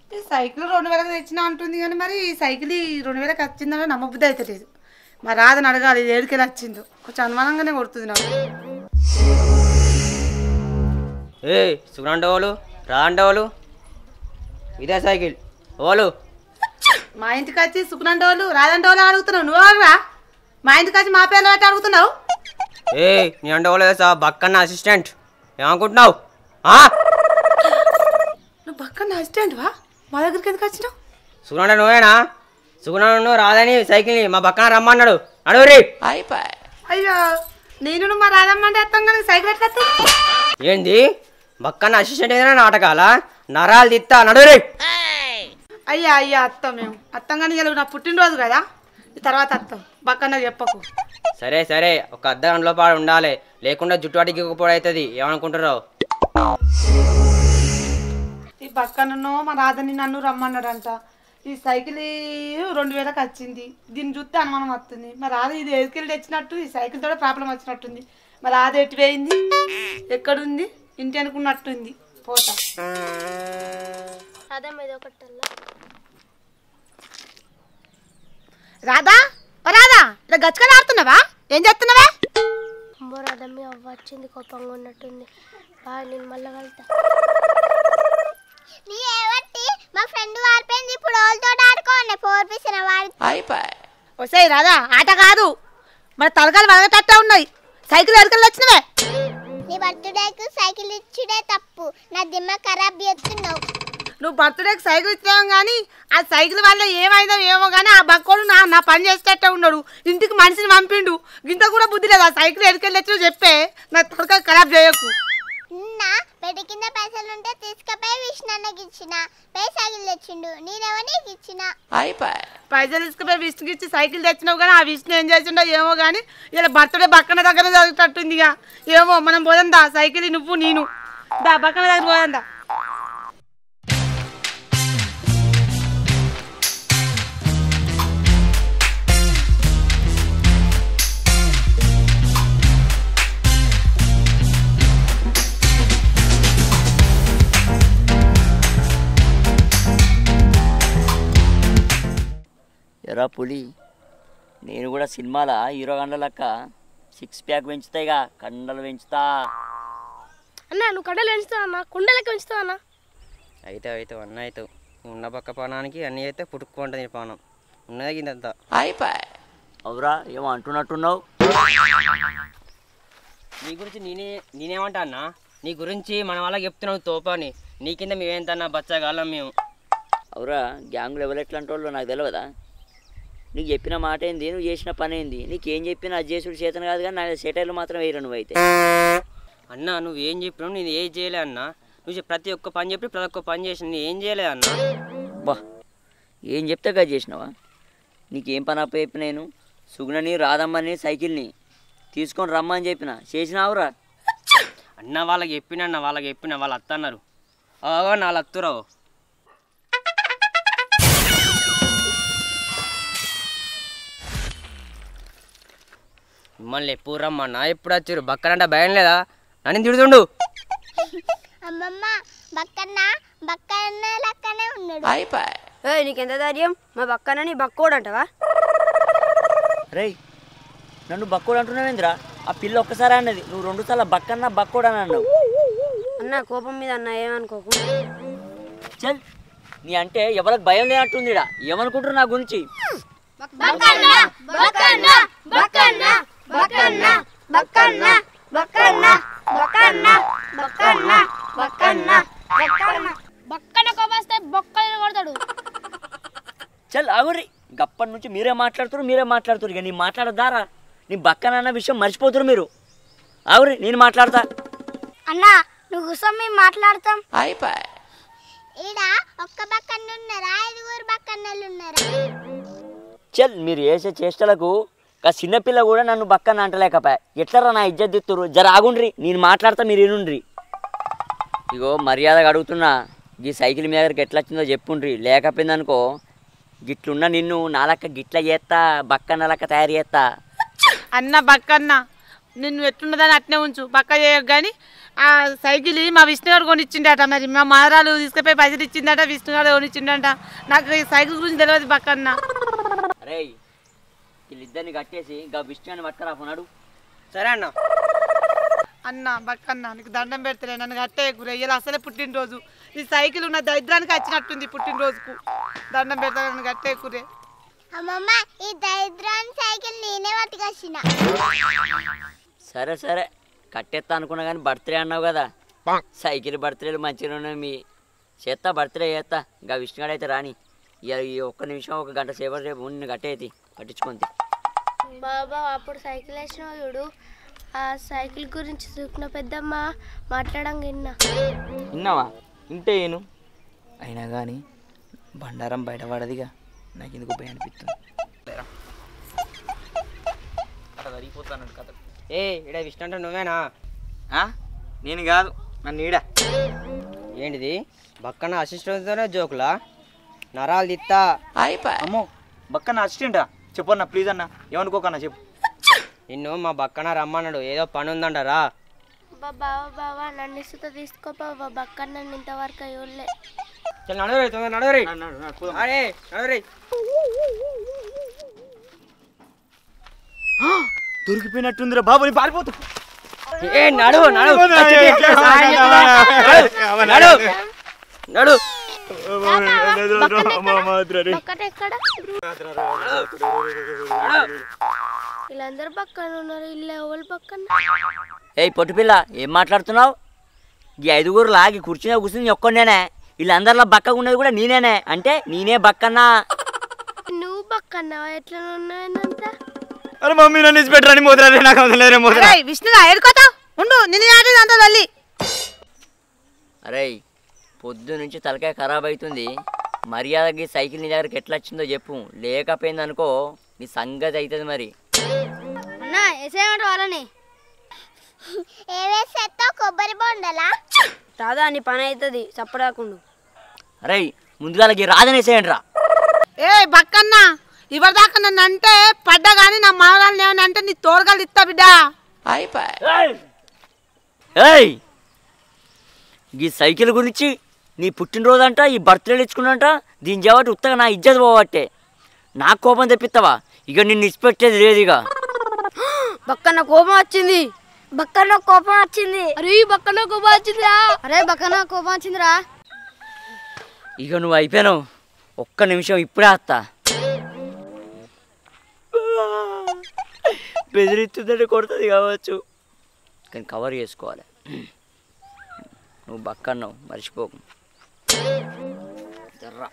ఈ సైకిల్ రెండు వేలకు తెచ్చినా అంటుంది కానీ మరి ఈ సైకిల్ ఈ రెండు వేలకు వచ్చిందని నమ్మబుద్ధి అయితే లేదు మరి రాదని అడగాలి ఇది ఏడుకెళ్ళి వచ్చిందో కొంచెం అనుమానంగానే కొడుతుంది నాకు ఏ సుగండ వాళ్ళు రాండ వాళ్ళు ఇదే సైకిల్ ఓలు మా ఇంటికి వచ్చి సుఖనంటే వాళ్ళు రాదంటే వాళ్ళు అడుగుతున్నావు నువ్వెవరురా మా ఇంటికి వచ్చి మా పేర్లు పెట్టి అడుగుతున్నావు ఏ నీ అండ వాళ్ళు వేసా బక్కన్న అసిస్టెంట్ ఏమనుకుంటున్నావు ఆ? నువ్వు పక్కన అసిస్టెంట్ వా మా దగ్గరికి ఎందుకు వచ్చినావు సుగండ నువ్వేనా సుగండ నువ్వు రాదని సైకిల్ని మా బక్కన రమ్మన్నాడు అడుగురి అయ్యో నేను మా రాదమ్మంటే వస్తాం కానీ సైకిల్ ఎట్లా వస్తుంది? ఏంది బక్కన్న అసిస్టెంట్ ఏదైనా నాటకాలా నరాలు తిత్తా నడురి అయ్యా అయ్యా అత్తాం మేము అత్తం కానీ ఇలా నా పుట్టినరోజు కదా ఈ తర్వాత అత్తాం పక్కన చెప్పకు సరే సరే ఒక అర్ధ గంటలో పాడు ఉండాలి లేకుండా జుట్టు అడిగి అవుతుంది ఏమనుకుంటున్నావు ఈ పక్కననో మా రాధని నన్ను రమ్మన్నాడంట ఈ సైకిల్ ఈ రెండు వేలకు వచ్చింది దీన్ని చూస్తే అనుమానం వస్తుంది మరి రాధ ఇది ఎదుకెళ్ళి తెచ్చినట్టు ఈ సైకిల్ తోనే ప్రాబ్లం వచ్చినట్టుంది మరి రాధ ఎటు పోయింది ఎక్కడుంది ఇంటి అనుకున్నట్టుంది పోతా అదే మీద ఒకటల్లా రాధా ఓ రాధా ఇలా గచ్చకలు ఆడుతున్నావా ఏం చేస్తున్నావా అమ్మో రాదమ్మి అవ్వ వచ్చింది కోపంగా ఉన్నట్టుంది బాయ్ నేను మళ్ళీ వెళ్తా నీ ఏవట్టి మా ఫ్రెండ్ వారిపోయింది ఇప్పుడు వాళ్ళతో ఆడుకోండి ఫోర్ పీసిన వాడి వస్తాయి రాధా ఆట కాదు మన తలకాలు వలగటట్టే ఉన్నాయి సైకిల్ ఎదుకెళ్ళి వచ్చినవే నీ బర్త్డేకి సైకిల్ ఇచ్చుడే తప్పు నా దిమ్మ ఖరాబ్ చేస్తున్నావు నువ్వు బర్త్డేకి సైకిల్ ఇచ్చినావు కానీ ఆ సైకిల్ వల్ల ఏమైందో ఏమో కానీ ఆ బక్కోడు నా నా పని చేసేటట్టే ఉన్నాడు ఇంటికి మనిషిని పంపిండు ఇంత కూడా బుద్ధి లేదు ఆ సైకిల్ ఎదుకెళ్ళి వచ్చి చెప్పే నా తలకాయ ఖరాబ్ చేయకు నిన్న పెట్టి కింద పైసలు ఉంటే తీసుకుపోయి విష్ణన్నకి ఇచ్చిన పై సైకిల్ తెచ్చిండు నేనేమో నీకు ఇచ్చిన పైసలు తీసుకుపోయి విష్ణుకి ఇచ్చి సైకిల్ తెచ్చినావు కానీ ఆ విష్ణు ఏం చేసిండో ఏమో కానీ ఇలా బర్త్డే బక్కన దగ్గర జరుగుతట్టుంది ఇక ఏమో మనం పోదందా సైకిల్ నువ్వు నేను దా బక్కన దగ్గర పోదందా ఎరా పులి నేను కూడా సినిమాల హీరో గండ్ల లెక్క సిక్స్ ప్యాక్ పెంచుతాయిగా కండలు పెంచుతా అన్న నువ్వు కడలు పెంచుతావు అన్న కుండలకి పెంచుతావు అన్న అయితే అయితే అన్న అవుతావు ఉన్న పక్క పానానికి అన్నీ అయితే పుట్టుకుంటుంది పానం ఉన్నది ఇంత అవురా ఏమో అంటున్నట్టున్నావు నీ గురించి నేనే నేనేమంటా అన్న నీ గురించి మన వాళ్ళకి చెప్తున్నావు తోపని నీ కింద మేమేంతన్నా బచ్చగాళ్ళం మేము అవురా గ్యాంగులు ఎవరు ఎట్లాంటి వాళ్ళు నాకు తెలియదా నీకు చెప్పిన మాట ఏంది నువ్వు చేసిన పని ఏంది నీకేం చెప్పినా అది చేసుడు చేతన కాదు కానీ నా సెటైర్లు మాత్రం వేయరు నువ్వైతే అన్న నువ్వు ఏం చెప్పినావు నేను ఏం చేయలే అన్న నువ్వు చెప్- ప్రతి ఒక్క పని చెప్పి ప్రతి ఒక్క పని చేసిన నేను ఏం చేయలే అన్న బా ఏం చెప్తే కదా చేసినావా నీకేం పని అప్ప చెప్పిన నేను సుగుణని రాదమ్మని సైకిల్ని తీసుకొని రమ్మని చెప్పిన చేసినావురా అన్న వాళ్ళకి చెప్పిన అన్న వాళ్ళకి చెప్పిన వాళ్ళు అత్త అన్నారు అవో నాలుగు అత్తురావు మిమ్మల్ని ఎప్పుడు రమ్మన్నా ఎప్పుడు వచ్చారు బక్కనంటే భయం లేదా నన్ను తిడుతుండు అమ్మమ్మ బక్కన్న బక్కన్న లెక్కనే ఉన్నాడు ఏ నీకెంత ధైర్యం మా బక్కన నీ బక్కోడు అంటవా రేయ్ నన్ను బక్కోడు అంటున్నావేంద్రా ఆ పిల్ల ఒక్కసారి అన్నది నువ్వు రెండు సార్లు బక్కన్నా బక్కోడు అని అన్నావు అన్న కోపం మీద అన్న ఏమనుకోకు చల్ నీ అంటే ఎవరికి భయం లేనట్టుందిడా ఏమనుకుంటారు నా గురించి బక్కన్న బక్కన్న బక్కన్న బక్కన్న బక్కన్న బక్కన్న బక్కన్న బక్కన్న బక్కన్న బక్కన్న బక్కన కోపస్తే బొక్కలు కొడతాడు చల్ ఆగురి గప్పటి నుంచి మీరే మాట్లాడుతారు మీరే మాట్లాడుతారు ఇక నీ మాట్లాడదారా నీ బక్కనన్న విషయం మర్చిపోతారు మీరు ఆగురి నేను మాట్లాడతా అన్న నువ్వు కూర్చొని మేము మాట్లాడతాం ఈడ ఒక్క బక్కన్న ఉన్నారా ఐదుగురు బక్కన్నలు ఉన్నారా చల్ మీరు వేసే చేష్టలకు ఆ చిన్నపిల్ల కూడా నన్ను బక్కన అంటలేకపోయా ఎట్లరా నా ఇజ్జత్ దిత్తురు జర ఆగుండ్రి నేను మాట్లాడతా మీరు వినుండ్రి ఇగో మర్యాదగా అడుగుతున్నా ఈ సైకిల్ మీ దగ్గరికి ఎట్లా వచ్చిందో చెప్పుండ్రి లేకపోయిందనుకో గిట్లున్న నిన్ను నాలక్క గిట్ల చేస్తా బక్కన్న లెక్క తయారు చేస్తా అన్న బక్కన్న నిన్ను ఎట్లున్నదని అట్నే ఉంచు పక్క చేయకు కానీ ఆ సైకిల్ మా విష్ణుగారు కొనిచ్చిండట మరి మా మారాలు తీసుకుపోయి పైసలు ఇచ్చిందట విష్ణుగారు కొనిచ్చిండట నాకు ఈ సైకిల్ గురించి తెలియదు పక్కన్న అరే వీళ్ళిద్దరిని కట్టేసి గా విష్ణుని పట్టుకురా కొన్నాడు సరే అన్న అన్న బక్కన్న నీకు దండం పెడతలే నన్ను కట్టే రొయ్యలు అసలే పుట్టినరోజు ఈ సైకిల్ ఉన్న దరిద్రానికి వచ్చినట్టుంది పుట్టినరోజుకు దండం పెడతా నన్ను కట్టే కురే అమ్మమ్మ ఈ దరిద్రాన్ని సైకిల్ నేనే పట్టుకొచ్చిన సరే సరే కట్టేస్తా అనుకున్నా కానీ బర్త్డే అన్నావు కదా సైకిల్ బర్త్డేలు మంచిగా ఉన్నాయి మీ చేస్తా బర్త్డే చేస్తా ఇంకా విష్ణుగాడు అయితే రాని ఇక ఈ ఒక్క నిమిషం ఒక గంట సేపటి రేపు ఉండి కట్టేది పట్టించుకుంది బాబా అప్పుడు సైకిల్ వేసిన చూడు ఆ సైకిల్ గురించి చూసిన పెద్దమ్మ మాట్లాడంగా విన్నా విన్నావా ఇంటే ఏను అయినా కానీ బండారం బయటపడదిగా నాకు ఎందుకు భయం అనిపిస్తుంది లేరా. అట్లా జరిగిపోతాను కథ ఏ ఇడ విష్ణు అంటే నువ్వేనా ఆ? నేను కాదు నన్ను ఈడ ఏంటిది పక్కన అసిస్టెంట్తోనే జోకులా నరాలు తిత్తా అమ్మో బక్కన్న అసిస్టెంటా చెప్పన్నా ప్లీజ్ అన్న ఏమనుకోకన్నా చెప్పు నిన్ను మా బక్కన రమ్మన్నాడు ఏదో పని ఉందంటారా బాబా బాబా నన్ను ఇసుతో తీసుకో బాబా బక్క నన్ను ఇంతవరకు ఇవ్వలే చల్ నడువరే తొందర నడువరే అరే నడువరే దొరికిపోయినట్టుందిరా బాబు నీ పారిపోతు ఏ నడు నడు నడు నడు బక్కట ఎక్కడ వీళ్ళందరూ పక్కన ఉన్నారు ఇల్లు ఎవరు పక్కన ఏయ్ పొట్టిపిల్ల ఏం మాట్లాడుతున్నావు ఈ ఐదుగురు లాగి కూర్చునే కూర్చుని ఒక్కనేనే వీళ్ళందరిలో బక్కగా ఉన్నది కూడా నేనేనే అంటే నేనే బక్కన్నా నువ్వు పక్కన్నావా ఎట్లా ఉన్నావేనంత అరే మమ్మీ నన్ను ఇచ్చి పెట్టరాని మోదరా నాకు అవసరం లేదురా మోదరా విష్ణుగా ఏడుకోతా ఉండు నిన్ను ఆటేది అంత తల్లి అరే పొద్దు నుంచి తలకాయ ఖరాబ్ అవుతుంది మర్యాదకి సైకిల్ నీ దగ్గరికి ఎట్లా వచ్చిందో చెప్పు లేకపోయింది అనుకో నీ సంగతి అవుతుంది మరి అన్నా వేసేయమంట వాళ్ళని ఏ వేసేస్తా కొబ్బరి బొండలా దాదా నీ పని అవుతుంది చప్పడాకుండు అరే ముందుగాలకి రాదనేసేయండి రా ఏ బక్కన్న ఇవరిదాకా నన్ను అంటే పడ్డా కానీ నా మామూలు ఏమని అంటే నీ తోడుగాలు ఇస్తా బిడ్డ ఏయ్ ఈ సైకిల్ గురించి నీ పుట్టినరోజు అంట ఈ బర్త్డే ఇచ్చుకున్నంట దీని జవాటి ఉత్తగా నా ఇజ్జత్ పోవట్టే నాకు కోపం తెప్పిస్తావా ఇక నిన్ను ఇచ్చిపెట్టేది లేదు ఇక బక్కన్న కోపం వచ్చింది బక్కన కోపం వచ్చింది అరే బక్కన్న కోపం వచ్చిందిరా అరే బక్కన్న కోపం వచ్చిందిరా ఇక నువ్వు అయిపోయావు ఒక్క నిమిషం ఇప్పుడే వస్తా బెదిరిస్తుందంటే కొడుతుంది కావచ్చు కానీ కవర్ చేసుకోవాలి నువ్వు బక్కన్నావు మర్చిపోకు జర్రా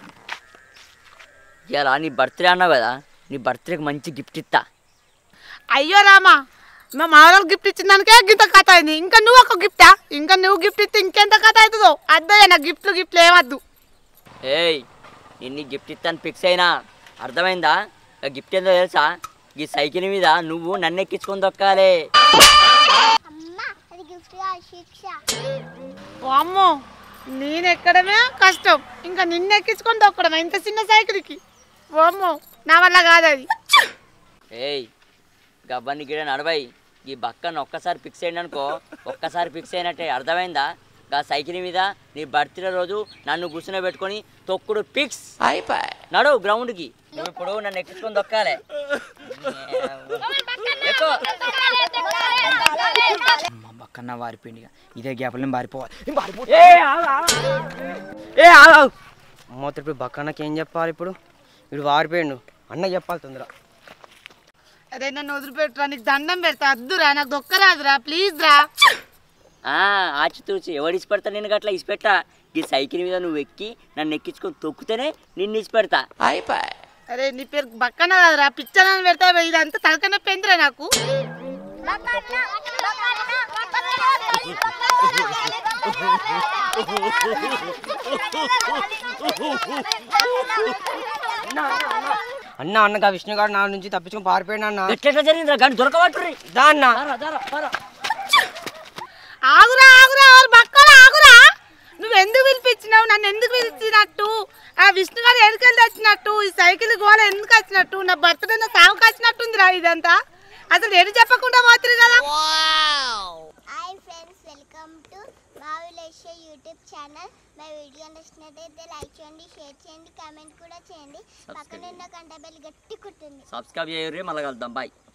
ఇలా నీ బర్త్డే అన్నావు కదా నీ బర్త్డేకి మంచి గిఫ్ట్ ఇస్తా అయ్యో రామా మా మామూలు గిఫ్ట్ ఇచ్చిన దానికే గింత కథ అయింది ఇంకా నువ్వు ఒక గిఫ్టా ఇంకా నువ్వు గిఫ్ట్ ఇస్తే ఇంకెంత కథ అవుతుందో అద్దయ్య నా గిఫ్ట్లు గిఫ్ట్లు ఏమద్దు ఏయ్ నిన్ను గిఫ్ట్ ఇస్తాను ఫిక్స్ అయినా అర్థమైందా ఆ గిఫ్ట్ ఏందో తెలుసా ఈ సైకిల్ మీద నువ్వు నన్ను ఎక్కించుకొని దొక్కాలే అమ్మ అది గిఫ్ట్ శిక్ష ఓ అమ్మో నేను ఎక్కడమే కష్టం ఇంకా నిన్ను ఎక్కించుకొని తొక్కడం ఇంత చిన్న సైకిల్కి ఓ అమ్మో నా వల్ల కాదు అది ఏయ్ గవ్వని గిడ నడవై ఈ బక్కను ఒక్కసారి ఫిక్స్ అయ్యింది అనుకో ఒక్కసారి ఫిక్స్ అయినట్టే అర్థమైందా గా సైకిల్ మీద నీ బర్త్డే రోజు నన్ను కూర్చుని పెట్టుకొని తొక్కుడు ఫిక్స్ నడు గ్రౌండ్కి నువ్వు ఇప్పుడు నన్ను ఎక్కించుకొని దొక్కాలే ఎక్కు. అమ్మ బక్కన్న వారిపోయింది ఇదే గ్యాప్లో నేను పారిపోవాలి ఏ ఆగు అమ్మ ఇప్పుడు బక్కన్నకి ఏం చెప్పాలి ఇప్పుడు వీడు వారిపోయిండు అన్న చెప్పాలి తొందర అరే నన్ను వదిలిపెట్టురా నీకు దండం పెడతా అద్దురా నాకు దొక్కరాదురా ప్లీజ్ రా ఆ, ఆచితూచి ఎవడు ఇచ్చి పెడతా నేను గట్లా ఇచ్చి పెట్టా ఈ సైకిల్ మీద నువ్వు ఎక్కి నన్ను ఎక్కించుకొని తొక్కుతేనే నిన్ను ఇచ్చి పెడతా అరే నీ పేరు బక్కన కాదురా పిచ్చనని పెడతా ఇదంతా తలకనే పెందిరా నాకు అన్న అన్నగా విష్ణుగాడు నా నుంచి తప్పించుకొని పారిపోయాడు అన్న ఎట్లెట్లా జరిగిందిరా కానీ దొరకబట్టుర్రి దా అన్న ఆగురా ఆగురా ఎవరు బక్కలు ఆగురా నువ్వు ఎందుకు పిలిపించినావు నన్ను ఎందుకు పిలిచినట్టు ఆ విష్ణు గారు ఎదుకెళ్ళి వచ్చినట్టు ఈ సైకిల్ గోల ఎందుకు వచ్చినట్టు నా బర్త్డే నా సాగుకు వచ్చినట్టుందిరా ఇదంతా అసలు ఏది చెప్పకుండా మాత్రం కదా హాయ్ ఫ్రెండ్స్ వెల్కమ్ టు మా విలేజ్ యూట్యూబ్ ఛానల్ మా వీడియో నచ్చినట్టయితే లైక్ చేయండి షేర్ చేయండి కామెంట్ కూడా చేయండి పక్కన ఉన్న గంట బెల్ గట్టి కుట్టింది సబ్స్క్రైబ్ చేయరు మళ్ళీ కలుద్దాం బాయ్